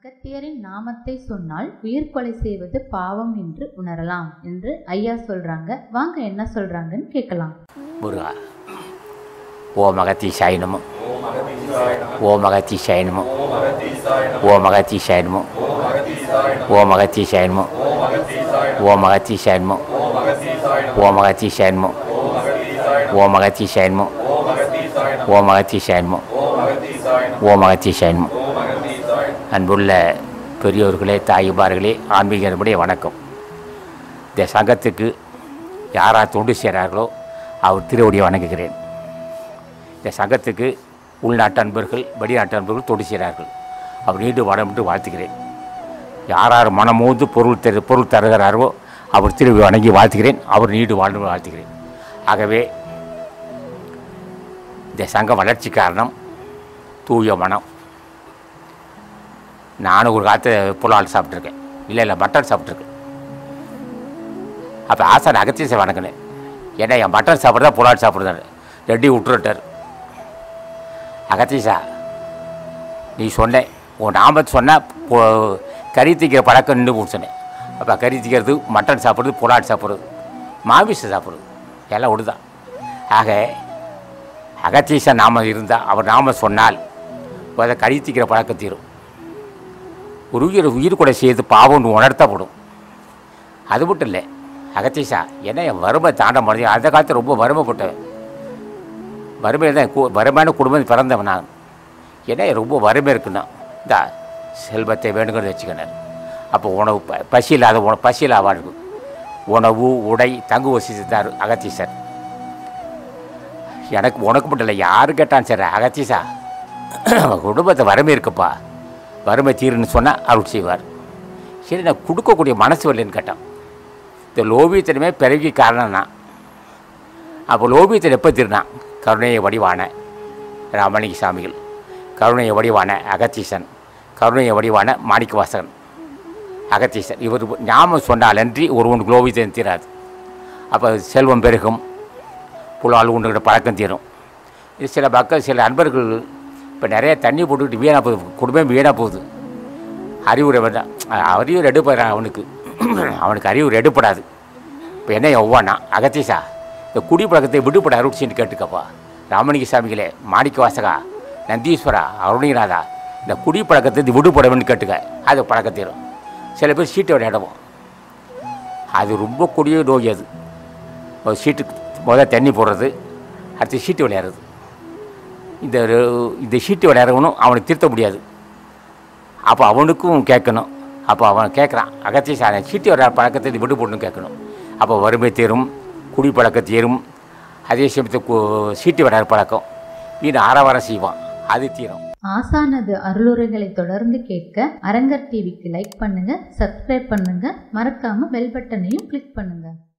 அகத்தியரின் நாமத்தை சொன்னால் உயிர் கொலை செய்வது பாவம் என்று உணரலாம் என்று ஐயா சொல்றாங்க வாங்க என்ன சொல்றாங்கன்னு கேட்கலாம் முருகா ஓ மகத்தி சாயனமோ ஓ மகத்தி சாயனமோ ஓ மகத்தி சாயனமோ ஓ மகத்தி சாயனமோ ஓ மகத்தி சாயனமோ ஓ மகத்தி சாயனமோ ஓ மகத்தி சாயனமோ ஓ மகத்தி சாயனமோ ஓ மகத்தி சாயனமோ அன்புள்ள பெரியோர்களே தாய்மார்களே ஆன்மீகர்களுடைய வணக்கம் இந்த சங்கத்துக்கு யாரா தொண்டு செய்கிறார்களோ அவர் திருவடியை வணங்குகிறேன் இந்த சங்கத்துக்கு உள்நாட்டு அன்பர்கள் வெளிநாட்டு அன்பர்கள் தொண்டு செய்கிறார்கள் அவர் நீண்டு வரம் என்று வாழ்த்துகிறேன் யார் யார் மனமோந்து பொருள் தரு பொருள் தருகிறாரோ அவர் திருவி வணங்கி வாழ்த்துகிறேன் அவர் நீண்டு வாழ்ந்து வாழ்த்துகிறேன் ஆகவே இந்த சங்க வளர்ச்சி காரணம் தூய மனம் நானும் ஒரு காலத்து புலால் சாப்பிட்ருக்கேன் இல்லை இல்லை மட்டன் சாப்பிட்ருக்கேன் அப்போ ஆசான் அகத்தியசை வணங்கினேன் ஏன்னா என் மட்டன் சாப்பிட்றதா புலால் சாப்பிட்றதாரு ரெண்டையும் விட்டுருட்டார் அகத்தீசா நீ சொன்ன உன் நாமத்தை சொன்னால் கறி திக்கிற பழக்கம் நின்று போட்டு சொன்னேன் அப்போ கறி திக்கிறது மட்டன் சாப்பிட்றது புலால் சாப்பிட்றது மாமிசம் சாப்பிட்றது எல்லாம் ஒடுதான் ஆக அகத்தீசா நாம இருந்தால் அவர் நாம சொன்னால் அதை கறி திக்கிற பழக்கம் தீரும் ஒரு உயிர் உயிர் கூட செய்து பாவம்னு உணர்த்தப்படும் அது மட்டும் இல்லை அகத்தீசா என்ன என் வறுமை தாண்ட முடியும் அந்த காலத்தில் ரொம்ப வறுமைப்பட்டவன் வறுமையில் தான் கு- வறுமையான குடும்பம் பிறந்தவன் நான் ஏன்னா ரொம்ப வறுமை இருக்குன்னா இந்த செல்வத்தை வேணுங்கிறத வச்சுக்கினார் அப்போ உணவு ப பசி இல்லாத உணவு பசி இல்லாத உணவு உடை தங்கு வசித்தார் அகத்தீசர் எனக்கு உனக்கு மட்டும் இல்லை யாரு கேட்டான் சரி அகத்தீசா குடும்பத்தை வறுமை இருக்குப்பா வறுமை தீருன்னு சொன்னால் அருள் செய்வார் சரி நான் கொடுக்கக்கூடிய மனசு வரலன்னு கேட்டான் இந்த லோபியத்தனமே பிறவி காரணம் தான் அப்போ லோபியத்தில் எப்போ திருநான் கருணையை வடிவான ராமலிங்க சாமிகள் கருணையை வடிவான அகத்தீசன் கருணையை வடிவான மாணிக்கவாசகன் அகத்தீசன் இவர் ஞாபகம் சொன்னாலன்றி ஒருவனுக்கு லோபியத்தை தீராது அப்போ செல்வம் பெருகும் புலால் உண்டுகிற பழக்கம் தீரும் இது சில மக்கள் சில அன்பர்கள் இப்போ நிறைய தண்ணி போட்டுக்கிட்டு வீணாக போகுது குடும்பம் வீணாக போகுது அறிவுரை வேண்டாம் அறிவுரை எடுப்படுறான் அவனுக்கு அவனுக்கு அறிவுரை எடுப்படாது இப்போ என்ன ஒவ்வானா அகத்தீசா இந்த குடிப்பழக்கத்தை விடுபட அருட்சின்னு கேட்டுக்கப்பா ராமலிங்க சாமிகளே மாணிக்க வாசகா நந்தீஸ்வரா அருணிநாதா இந்த குடிப்பழக்கத்தை இது விடுபடணும்னு கேட்டுக்க அது பழக்கத்தீரும் சில பேர் சீட்டு விளையாடுவோம் அது ரொம்ப கொடிய நோய் அது ஒரு சீட்டுக்கு முதல்ல தண்ணி போடுறது அடுத்து சீட்டு விளையாடுறது இந்த ரெ- இந்த சீட்டு விளையாடுறவனும் அவனை திருத்த முடியாது அப்போ அவனுக்கும் கேட்கணும் அப்போ அவன் கேட்குறான் அகத்திய சார சீட்டு வர பழக்கத்தை இது விட்டு போடணும் கேட்கணும் அப்போ வறுமை தீரும் குடி பழக்கம் தீரும் அதே சமயத்து சீட்டு விளையாடுற பழக்கம் வீண் ஆரவாரம் செய்வான் அது தீரும் ஆசானது அருளுரைகளை தொடர்ந்து கேட்க அரங்கர் டிவிக்கு லைக் பண்ணுங்க சப்ஸ்கிரைப் பண்ணுங்க மறக்காம பெல் பட்டனையும் கிளிக் பண்ணுங்க